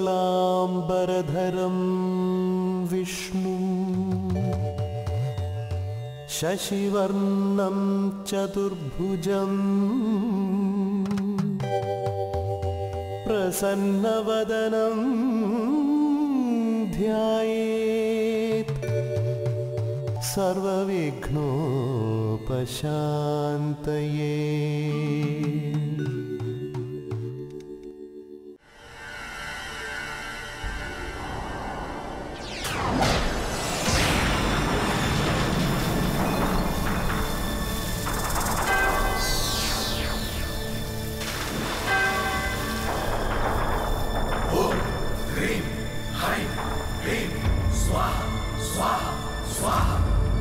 शुक्लाम्बरधरं विष्णु शशिवर्णं चतुर्भुजम् प्रसन्नवदनं ध्यायेत् सर्वविघ्नोपशान्तये ह्रीं ह्रैं क्लीं स्वाहा स्वाहा स्वाहा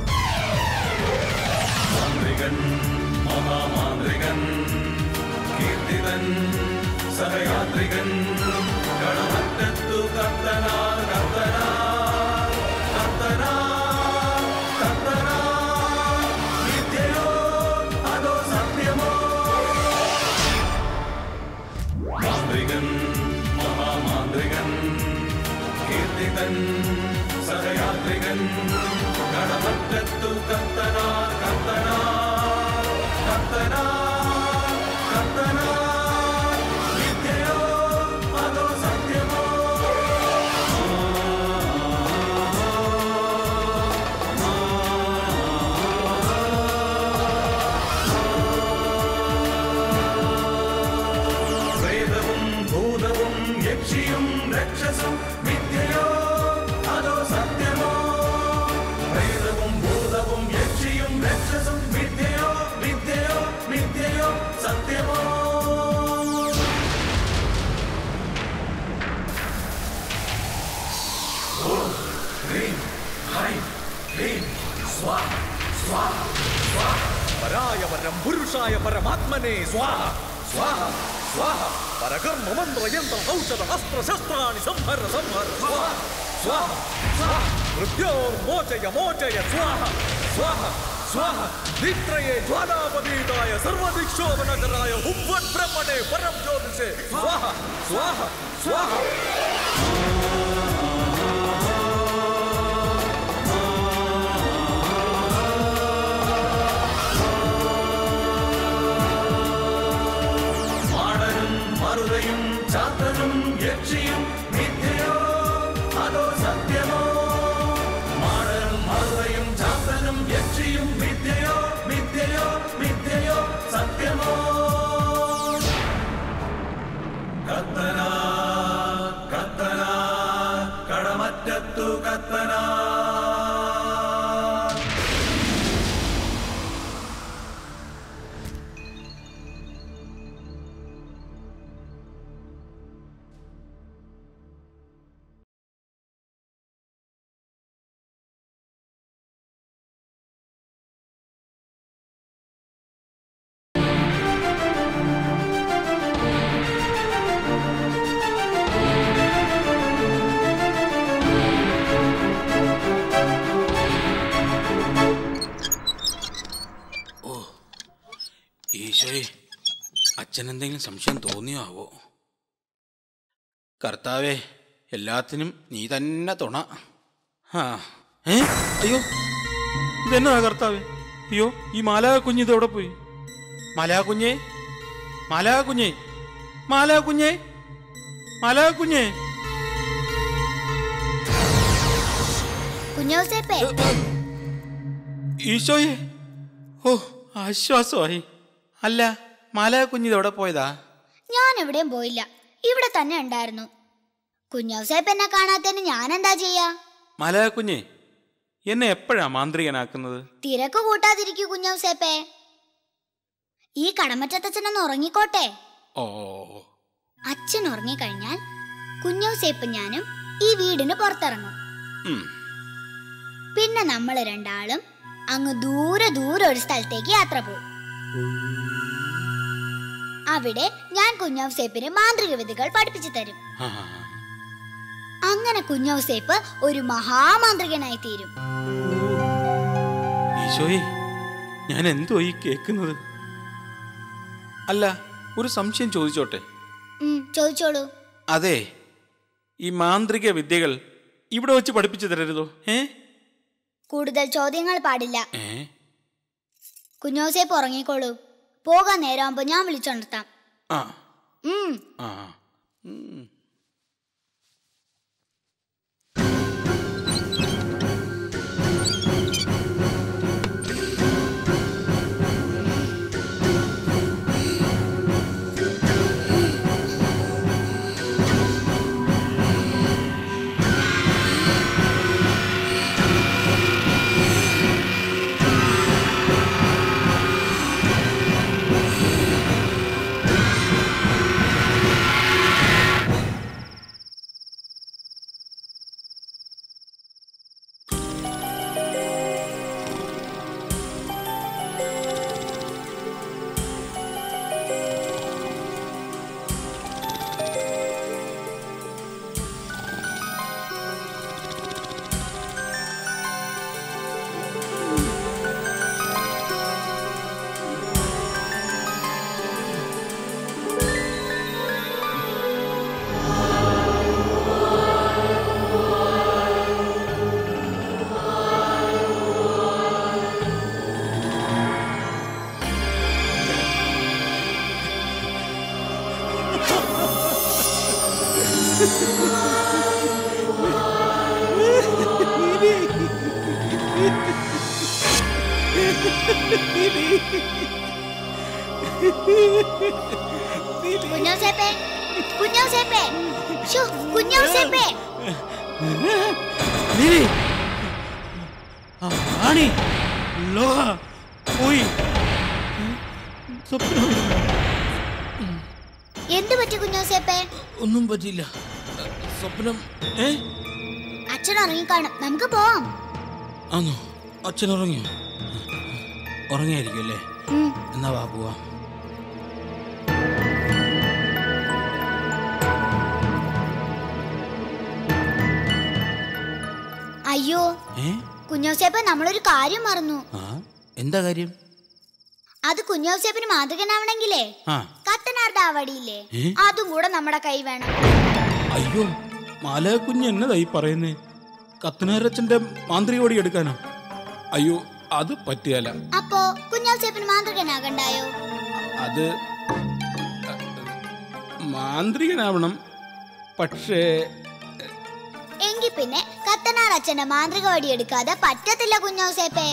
മാന്ത്രികൻ മഹാമാന്ത്രികൻ കീർത്തിതൻ സഹയാത്രികൻ കടമറ്റത്തു കത്തനാ കത്തനാ കത്തനാ കത്തനാ വിദ്യയോ അതോ സത്യമോ മാന്ത്രികൻ മഹാമാന്ത്രികൻ കീർത്തിതൻ സഹയാത്രികൻ കടമറ്റത്തു കത്തനാ കത്തനാ കത്തനാ കത്തനാ വിദ്യയോ അതോ സത്യമോ പ്രേതവും ഭൂതവും യക്ഷിയും രക്ഷസും വിദ്യയോ അതോ സത്യമോ പ്രേതവും ഭൂതവും യക്ഷിയും രക്ഷസും വിദ്യയോ വിദ്യയോ വിദ്യയോ സത്യമോ ഓം ഹ്രീം ഹൈം ക്ലീം സ്വാഹ സ്വാഹ സ്വാഹ പരായ പരം പുരുഷായ പരമാത്മനെ സ്വാഹ സ്വാഹ സ്വാഹ പരകർമ്മ മന്ത്ര യന്ത്ര ഔഷധ അസ്ത്ര ശസ്ത്രാണി സംഹര സംഹര സ്വാഹ സ്വാഹ സ്വാഹ മൃത്യോർ മോചയ മോചയ സ്വാഹ സ്വാഹ സ്വാഹ നിത്രയെ ജ്വാലാപതീതായ സർവദിക്ഷോഭനകരായ ഹുംവൻ ബ്രഹ്മണേ പരം ജ്യോതിഷേ സ്വാഹ സ്വാഹ സ്വാഹ മാടനും മറുതയും ചാത്തനും യക്ഷിയും മിഥ്യയോ അതോ സത്യമോ മാടനും മറുതയും ചാത്തനും യക്ഷിയും മിഥ്യയോ മിഥ്യയോ മിഥ്യയോ സത്യമോ കത്തന കത്തന കടമറ്റത്തു കത്തന ഈശോയെ അച്ഛൻ എന്തെങ്കിലും സംശയം തോന്നിയോ ആവോ കർത്താവേ എല്ലാത്തിനും നീ തന്നെ തുണ ആ ഏ അയ്യോ ഇതെന്നാ കർത്താവേ അയ്യോ ഈ മാലാ കുഞ്ഞ് ഇതെവിടെ പോയി മാലാ കുഞ്ഞേ മാലാ കുഞ്ഞേ മാലാ കുഞ്ഞേ മാലാ കുഞ്ഞേ കുഞ്ഞോസേപ്പേ ഈശോയെ ഓ ആശ്വാസമായി അല്ല മാലാ കുഞ്ഞ് ഇതെവിടെ പോയതാ ഞാൻ എവിടെയും പോയില്ല ഇവിടെ തന്നെ ഉണ്ടായിരുന്നു കുഞ്ഞോസേപ്പ് എന്നെ കാണാത്തതിന് ഞാൻ എന്താ ചെയ്യാ മാലാ കുഞ്ഞേ എന്നെ എപ്പോഴാ മാന്ത്രികനാക്കുന്നത് തിരക്ക് കൂട്ടാതിരിക്കൂ കുഞ്ഞോസേപ്പേ ഈ കടമറ്റത്തച്ഛനൊന്ന് ഉറങ്ങിക്കോട്ടെ ഓ അച്ഛൻ ഉറങ്ങിക്കഴിഞ്ഞാൽ കുഞ്ഞോസേപ്പ് ഞാനും ഈ വീടിന് പുറത്തിറങ്ങും ഉം. പിന്നെ നമ്മൾ രണ്ടാളും അങ്ങ് ദൂരെ ദൂരെ ഒരു സ്ഥലത്തേക്ക് യാത്ര പോകും അവിടെ ഞാൻ കുഞ്ഞോസേപ്പിന് മാന്ത്രിക വിധികൾ പഠിപ്പിച്ചു തരും ആ, അങ്ങനെ കുഞ്ഞോസേപ്പ് ഒരു മഹാമാന്ത്രികനായി തീരും ഈശോയെ ഞാൻ എന്തോ ഈ കേൾക്കുന്നത് അല്ല ഒരു സംശയം ചോദിച്ചോട്ടെ ഉം, ചോദിച്ചോളൂ അതെ ഈ മാന്ത്രിക വിദ്യകൾ ഇവിടെ വെച്ച് പഠിപ്പിച്ചു തരരുതോ ഏ കൂടുതൽ ചോദ്യങ്ങൾ പാടില്ല ഏ കുഞ്ഞോസേപ്പ് ഉറങ്ങിക്കോളൂ പോകാൻ നേരമാകുമ്പോ ഞാൻ വിളിച്ചുണർത്താം ആ ഉം ആ ഉം. കുഞ്ഞോസേപ്പേ കുഞ്ഞോസേപ്പേ ശ്ശോ, കുഞ്ഞോസേപ്പേ നീലി ആ, ആണി ലോഹ പോയി സ്വപ്നം എന്തു പറ്റി കുഞ്ഞോസേപ്പേ ഒന്നും പറ്റിയില്ല സ്വപ്നം ഏ അച്ഛൻ ഉറങ്ങിക്കാണും നമുക്ക് പോവാം ആന്നോ അച്ഛൻ ഉറങ്ങിയോ ഉറങ്ങിയായിരിക്കും അല്ലേ ഉം. എന്നാ വാ പോവാം അയ്യോ ഏ കുഞ്ഞോസേപ്പ നമ്മളൊരു കാര്യം മറന്നു ആ എന്താ കാര്യം അത് കുഞ്ഞോസേപ്പിന് മാതൃകനാവണമെങ്കിലേ ആ കത്തനാരുടെ ആ വടിയില്ലേ ഏ? അതും കൂടെ നമ്മുടെ കൈ വേണം അയ്യോ മാല കുഞ്ഞ് എന്നതായി പറയുന്നേ കത്തനാരച്ചന്റെ മാന്ത്രിക ഓടി എടുക്കാനോ അയ്യോ അത് പറ്റിയല്ല അപ്പോ കുഞ്ഞോസേപ്പിന് മാതൃകനാകണ്ടായോ അത് മാന്ത്രികനാവണം പക്ഷേ എങ്കി പിന്നെ കത്തനാർ അച്ഛന്റെ മാന്ത്രിക വടി എടുക്കാതെ പറ്റത്തില്ല കുഞ്ഞോസേപ്പേ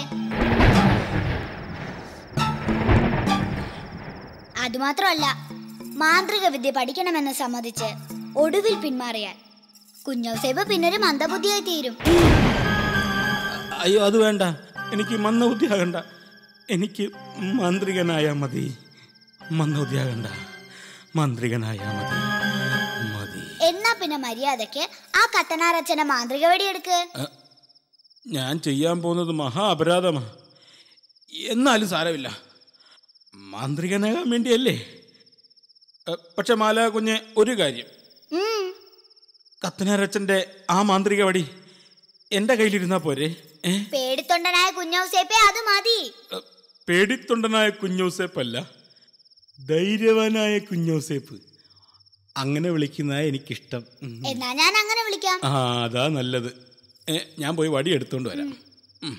അതുമാത്രമല്ല മാന്ത്രിക വിദ്യ പഠിക്കണമെന്ന് സമ്മതിച്ച് ഒടുവിൽ പിന്മാറിയാൽ കുഞ്ഞോസേപ്പ് പിന്നൊരു മന്ദബുദ്ധിയായി തീരും അയ്യോ അത് വേണ്ട എനിക്ക് മന്ദബുദ്ധിയാകണ്ട എനിക്ക് മാന്ത്രികനായാ മതി മന്ദബുദ്ധിയാകണ്ട മാന്ത്രികനായാ മതി മതി എന്നാ പിന്നെ മര്യാദക്ക് ആ കത്തനാർ അച്ഛന്റെ മാന്ത്രിക വടി എടുക്ക് അ, ഞാൻ ചെയ്യാൻ പോകുന്നത് മഹാ അപരാധമാ എന്നാലും സാരമില്ല മാന്ത്രികനാകാൻ വേണ്ടിയല്ലേ അ, പക്ഷെ മാല കുഞ്ഞ് ഒരു കാര്യം ഉം. കത്തനാരച്ചന്റെ ആ മാന്ത്രിക വടി എൻ്റെ കയ്യിലിരുന്നാ പോരെ ഏ പേടിത്തൊണ്ടനായ കുഞ്ഞോസേപ്പേ അത് മതി അ, പേടിത്തൊണ്ടനായ കുഞ്ഞോസേപ്പല്ല ധൈര്യവാനായ കുഞ്ഞോസേപ്പ് അങ്ങനെ വിളിക്കുന്ന എനിക്കിഷ്ടം ഉം. എന്നാ ഞാൻ അങ്ങനെ വിളിക്കാം ആ അതാ നല്ലത് ഏ, ഞാൻ പോയി വടി എടുത്തോണ്ട് വരാം ഉം.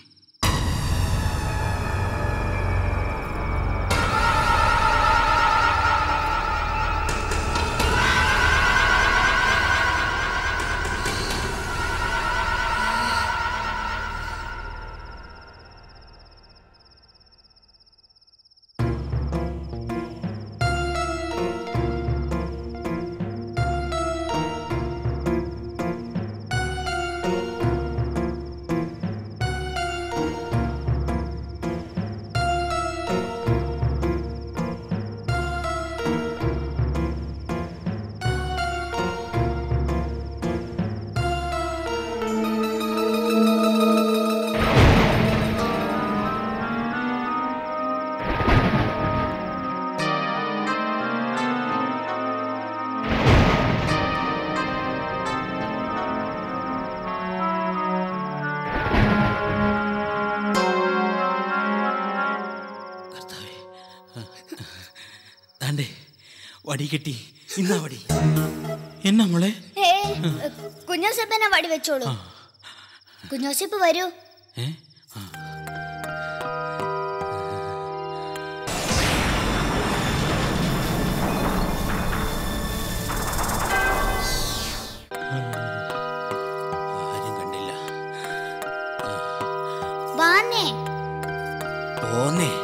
കർത്താവേ ദാണ്ടേ വടി കിട്ടി ഇന്നാ വടി എന്നാ മോളെ ഏ കുഞ്ഞോസപ്പനെ വടി വെച്ചോളൂ കുഞ്ഞോസപ്പ് വരൂ ഏ ആരും കണ്ടില്ല വാന്നേ പോന്നേ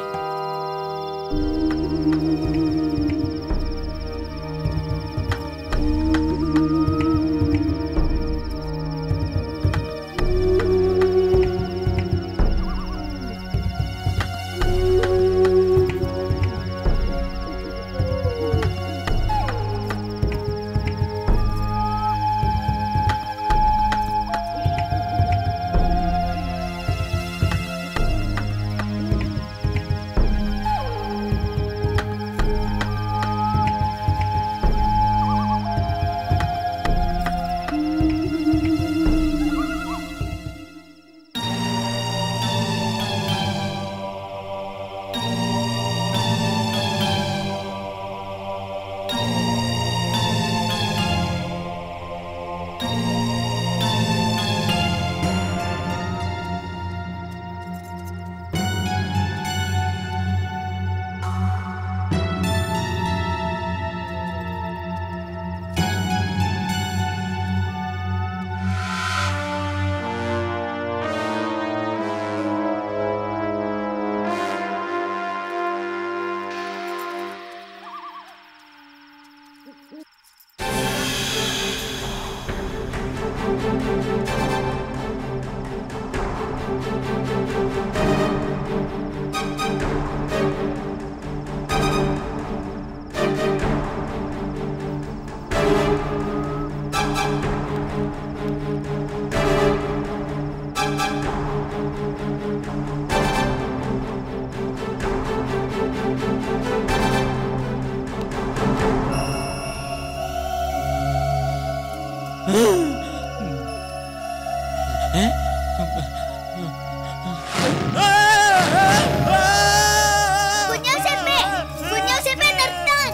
കുഞ്ഞോസപ്പേ കുഞ്ഞോസപ്പേ നിർത്താൻ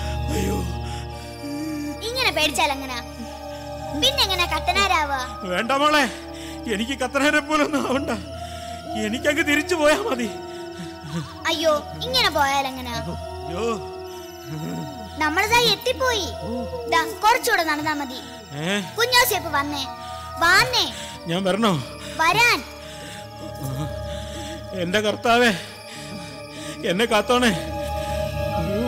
ഇങ്ങനെ പേടിച്ചാൽ എങ്ങനാ പിന്നെ എങ്ങനെ കത്തനാരാവാ വേണ്ട മോളെ എനിക്ക് കത്തനേരെ പോലൊന്നും ആവണ്ട എനിക്കങ്ങ് തിരിച്ചു പോയാ മതി അയ്യോ ഇങ്ങനെ പോയാൽ എങ്ങനാ അയ്യോ നമ്മളിതാ എത്തിപ്പോയി ദാ കുറച്ചുകൂടെ നടന്നാ മതി ഏ കുഞ്ഞോസേപ്പ് വന്നേ വാന്നേ ഞാൻ വരണോ വരാൻ എന്റെ കർത്താവേ എന്നെ കാത്തോണേ അയ്യോ.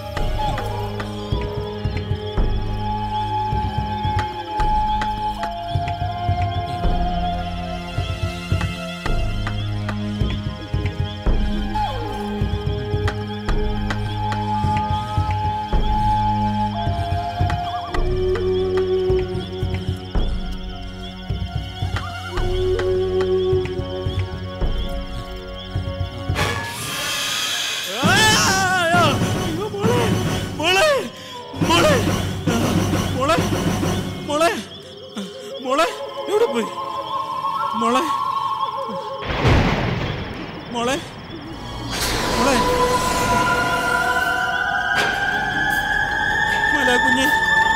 അയ്യോ, മോളെ മോളെ മോളെ മോളെ മോളെ എവിടെ പോയി മോളെ മോളെ മോളെ മല കുഞ്ഞ്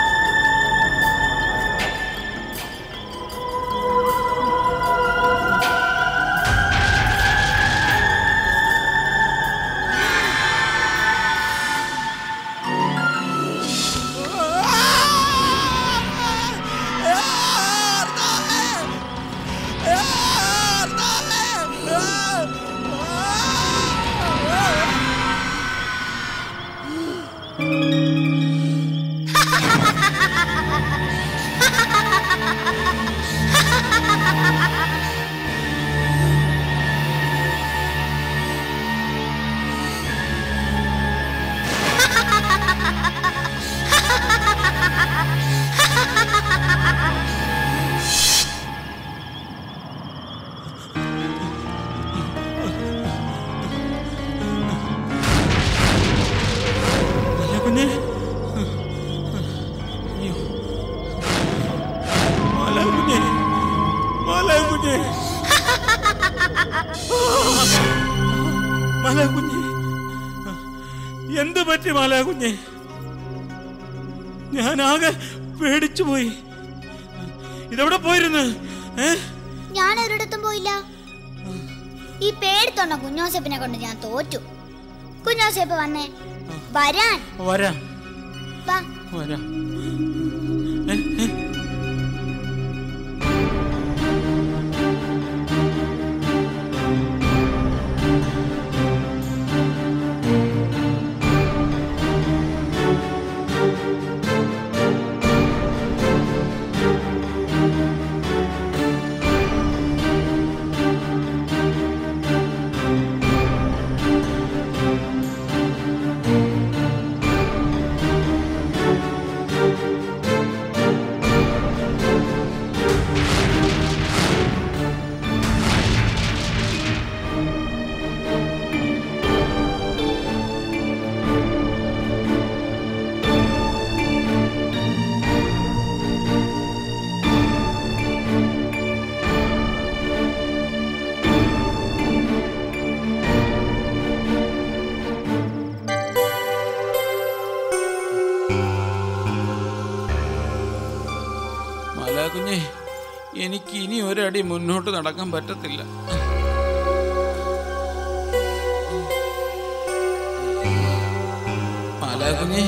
മല കുഞ്ഞ് അയ്യോ മല കുഞ്ഞ് മല കുഞ്ഞ് മല കുഞ്ഞ് എന്ത് പറ്റി മല കുഞ്ഞ് ഞാനാകെ പേടിച്ചു പോയി ഇതെവിടെ പോയിരുന്നു ഏ ഞാൻ ഒരിടത്തും പോയില്ല ഈ പേടിത്തൊണ്ട കുഞ്ഞോസേപ്പിനെ കൊണ്ട് ഞാൻ തോറ്റു കുഞ്ഞോസേപ്പ് വന്നേ വരാൻ വരാം വാ വരാം ഏ, ഏ. മാലാകുഞ്ഞെ എനിക്ക് ഇനി ഒരടി മുന്നോട്ട് നടക്കാൻ പറ്റത്തില്ല മാലാകുഞ്ഞെ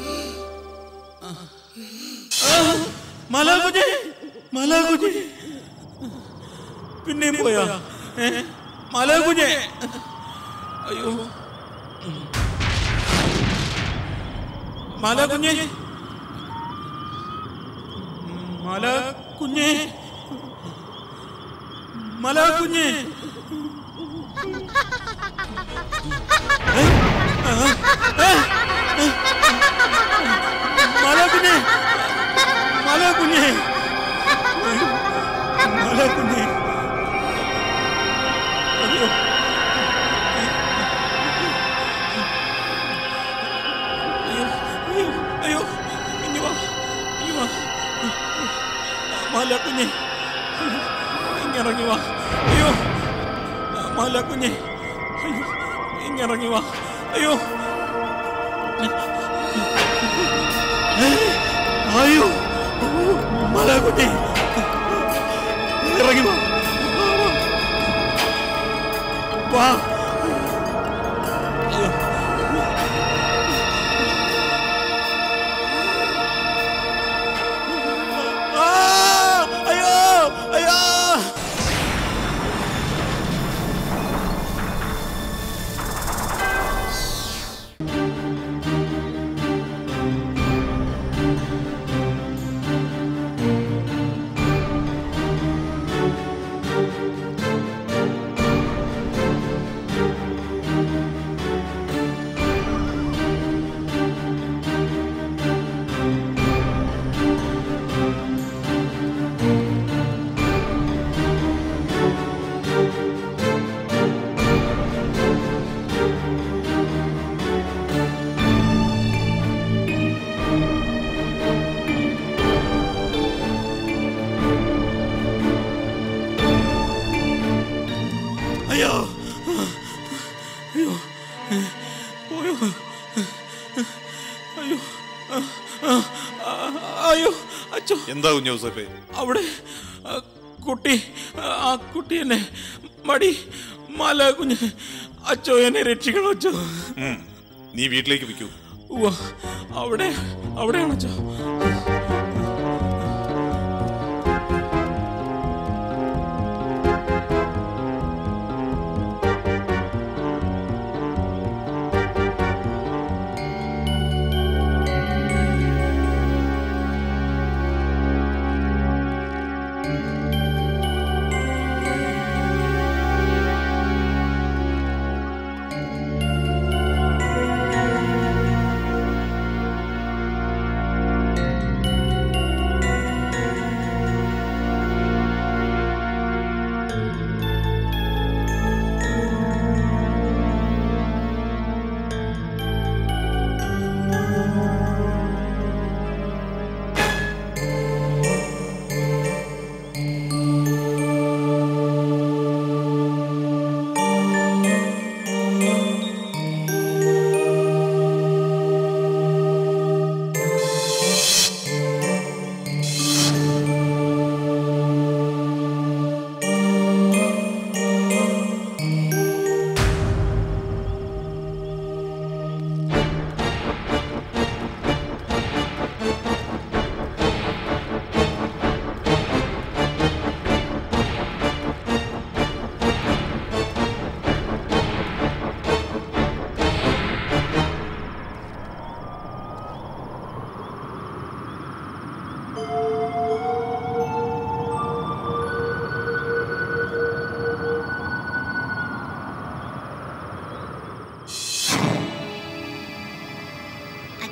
മാലാകുഞ്ഞെ മാലാകുഞ്ഞെ പിന്നെയും പോയാ ഏ? മാലാകുഞ്ഞെ അയ്യോ മാലാകുഞ്ഞെ മല കുഞ്ഞെ മല കുഞ്ഞെ മല കുഞ്ഞെ മല കുഞ്ഞെ മല കുഞ്ഞെ അയ്യോ അയ്യോ അയ്യോ അയ്യോ ഇനി വാ ഇനി വാ മാല കുഞ്ഞെ ഇങ്ങിറങ്ങി വാ അയ്യോ മാല കുഞ്ഞെ അയ്യോ ഇങ്ങിറങ്ങി വാ അയ്യോ അയ്യോ മാല കുഞ്ഞെ ഇറങ്ങി വാ വാ അയ്യോ ആ! അയ്യോ അയ്യോ അയ്യോ അയ്യോ പോയോ അയ്യോ അയ്യോ അച്ഛോ എന്താ കുഞ്ഞു ഔസേപ്പേ അവിടെ ആ, കുട്ടി ആ കുട്ടി എന്നെ മടി മല കുഞ്ഞ് അച്ചോ എന്നെ രക്ഷിക്കണം അച്ചോ ഉം. നീ വീട്ടിലേക്ക് വിൽക്കൂ ഉവ്വ, അവിടെ അവിടെയാണ് അച്ചോ ആ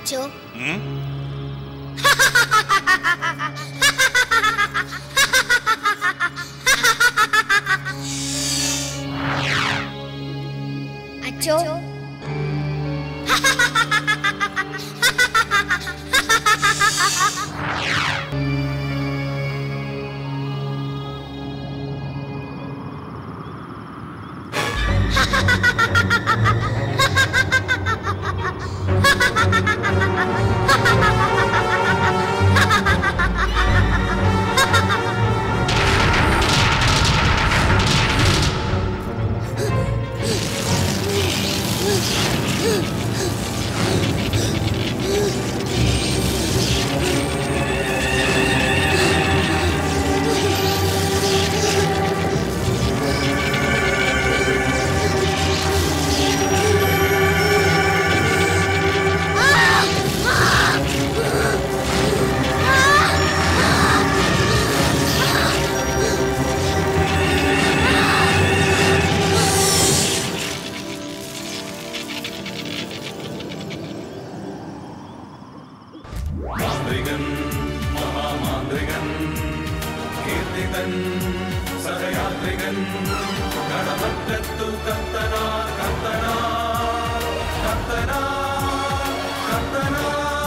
അച്ചോ ഉം? അച്ചോ മാന്ത്രികൻ മഹാമാന്ത്രികൻ കീർത്തിതൻ സഹയാത്രികൻ കടമറ്റത്തു കത്തനാ കത്തനാ കത്തനാ കത്തനാ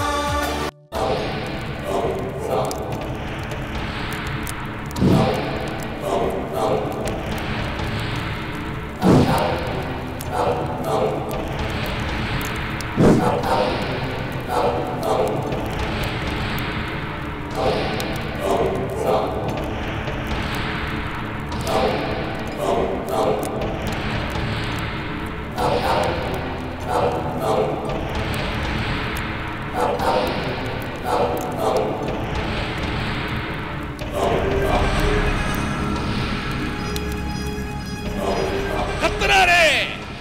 കത്തനാരെ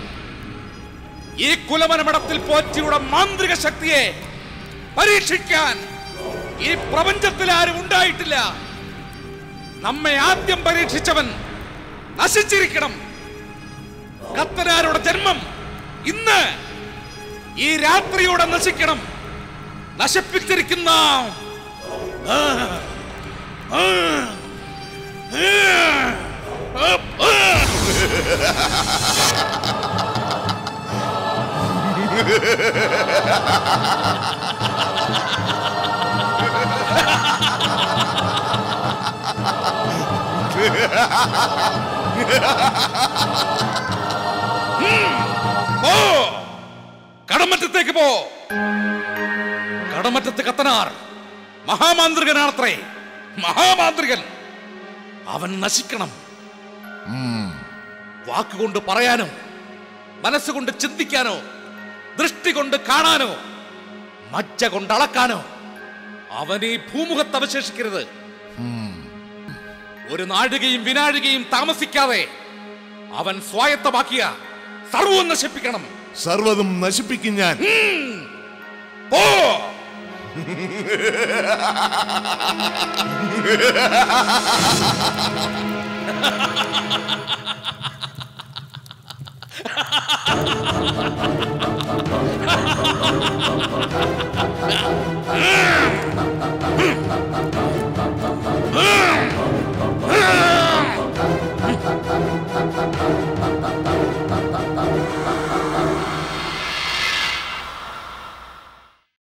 ഈ കുലമനമടത്തിൽ പോറ്റിയുടെ മാന്ത്രിക ശക്തിയെ പരീക്ഷിക്കാൻ ഈ പ്രപഞ്ചത്തിൽ ആരും ഉണ്ടായിട്ടില്ല നമ്മെ ആദ്യം പരീക്ഷിച്ചവൻ നശിച്ചിരിക്കണം കത്തനാരുടെ ജന്മം ഇന്ന് ഈ രാത്രിയോടെ നശിക്കണം നശിപ്പിച്ചിരിക്കുന്ന ആ, ആ, ആ, ആ. പോ കടമറ്റത്തേക്ക് പോ കടമറ്റത്ത് കത്തനാർ മഹാമാന്ത്രികനാണത്രേ മഹാമാന്ത്രികൻ അവൻ നശിക്കണം വാക്കുകൊണ്ട് പറയാനോ മനസ്സുകൊണ്ട് ചിന്തിക്കാനോ ദൃഷ്ടി കൊണ്ട് കാണാനോ മജ്ജ കൊണ്ട് അളക്കാനോ അവൻ ഈ ഭൂമുഖത്ത് അവശേഷിക്കരുത് ഒരു നാഴികയും വിനാഴികയും താമസിക്കാതെ അവൻ സ്വായത്തമാക്കിയ സർവവും നശിപ്പിക്കണം സർവതും നശിപ്പിക്കും ഞാൻ പോ ആ